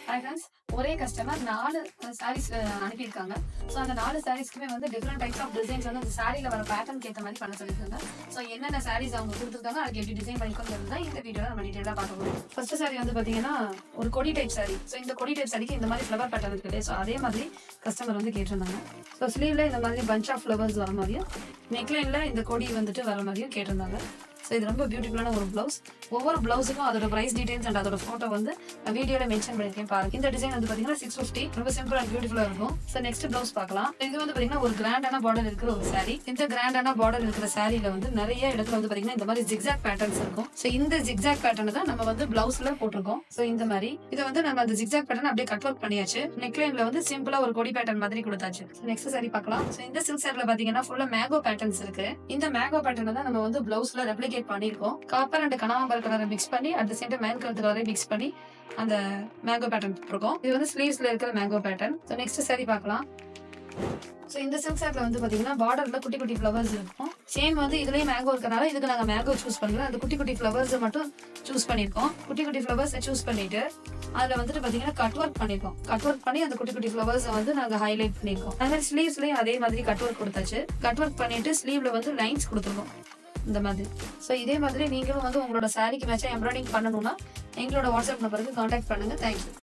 hi friends ஒரே customer நாலு சாரீஸ் அனுப்பியிருக்காங்க ஸோ அந்த நாலு சாரீஸ்க்குமே வந்து டிஃப்ரெண்ட் டைப்ஸ் ஆஃப் டிசைன்ஸ் வந்து அந்த சாரியில் வர பேட்டர்னுக்கு ஏற்ற மாதிரி பண்ண சொல்லியிருக்காங்க ஸோ என்னென்ன சாரீஸ் அவங்க கொடுத்துருக்காங்க அதுக்கு எப்படி டிசைன் பண்ணிக்கொண்டு தான் இந்த வீடியோவில் நம்ம டீட்டெயிலாக பார்க்க போகிறோம் ஃபர்ஸ்ட் சாரி வந்து பார்த்தீங்கன்னா ஒரு கொடி டைப் சாரி ஸோ இந்த கொடி டைப் சாரிக்கு இந்த மாதிரி ஃப்ளவர் பேட்டர்ன் இருக்குது ஸோ அதே மாதிரி கஸ்டமர் வந்து கேட்டிருந்தாங்க ஸோ ஸ்லீவ்ல இந்த மாதிரி பஞ்ச் ஆஃப் ஃப்ளவர்ஸ் வர மாதிரியும் நெக்லைனில் இந்த கொடி வந்துட்டு வர மாதிரியும் கேட்டிருந்தாங்க ஸோ இது ரொம்ப பியூட்டிஃபுல்லான ஒரு ப்ளவுஸ் ஒவ்வொரு ப்ளவுஸுக்கும் அதோட ப்ரைஸ் டீடைல்ஸ் அண்ட் அதோட ஃபோட்டோ வந்து நான் வீடியோவில் மென்ஷன் பண்ணியிருக்கேன் பாருங்க இந்த டிசைன் வந்து பார்த்தீங்கன்னா சிக்ஸ் ஃபிஃப்டி ரொம்ப சிம்பிள் அண்ட் பியூட்டிஃபுல்லாக இருக்கும் ஸோ நெக்ஸ்ட் ப்ளவுஸ் பார்க்கலாம் இது வந்து பார்த்தீங்கன்னா ஒரு கிராண்டான பார்டர் இருக்கிற ஒரு saree இந்த கிராண்டான பார்டர் இருக்கிற சாரியில் வந்து நிறைய இடத்துல வந்து பார்த்தீங்கன்னா இந்த மாதிரி ஜிக்ஸாக் பேட்டர்ன்ஸ் இருக்கும் ஸோ இந்த ஜிக்ஸாக் பேட்டர்ன் தான் நம்ம வந்து ப்ளவுஸ்ல போட்டிருக்கோம் ஸோ இந்த மாதிரி இதை வந்து நம்ம அந்த ஜிக்ஸாக் பேட்டர்ன் அப்படியே கட் ஒர்க் பண்ணியாச்சு நெக்லைன்ல வந்து சிம்பிளா ஒரு கொடி பேட்டர்ன் மாதிரி கொடுத்தாச்சு நெக்ஸ்ட் சாரி பார்க்கலாம் ஸோ இந்த சில்க் சாரில பாத்தீங்கன்னா ஃபுல்லா மேங்கோ பேட்டர்ன்ஸ் இருக்கு இந்த மேங்கோ பேட்டர்ன் தான் நம்ம வந்து ப்ளவுஸ்ல ரெப்ளிகேட் பண்ணிருக்கோம் காப்பர் அண்ட் கனகாம்பர் கலரை மிக்ஸ் பண்ணி at the same man colour கலரை மிக்ஸ் பண்ணி அந்த மேங்கோ பேட்டர்ன் போட்டிருக்கோம் இது வந்து ஸ்லீவ்ஸ்ல இருக்கிற mango pattern so next sari பார்க்கலாம் ஸோ இந்த சில்க் சாரில் வந்து பார்த்தீங்கன்னா பார்டர்ல குட்டி குட்டி ஃப்ளவர்ஸ் இருக்கும் சேம் வந்து இதுலயே மேங்கோ இருக்கனால இதுக்கு நாங்கள் மேங்கோ சூஸ் பண்ணல அந்த குட்டி குட்டி ஃப்ளவர்ஸை மட்டும் சூஸ் பண்ணியிருக்கோம் குட்டி குட்டி ஃப்ளவர்ஸை சூஸ் பண்ணிட்டு அதில் வந்துட்டு பார்த்தீங்கன்னா கட் ஒர்க் பண்ணியிருக்கோம் கட் ஒர்க் பண்ணி அந்த குட்டி குட்டி ஃப்ளவர்ஸை வந்து நாங்கள் ஹைலைட் பண்ணியிருக்கோம் அதே மாதிரி ஸ்லீவ்ஸ்லையும் அதே மாதிரி கட் ஒர்க் கொடுத்தாச்சு கட் ஒர்க் பண்ணிட்டு ஸ்லீவ்ல வந்து லைன்ஸ் கொடுத்துருக்கோம் இந்த மாதிரி ஸோ இதே மாதிரி நீங்களும் வந்து உங்களோட சாரிக்கு மேட்சாக எம்ப்ராய்டிங் பண்ணணும்னா எங்களோட வாட்ஸ்அப் நம்பருக்கு காண்டாக்ட் பண்ணுங்க தேங்க்யூ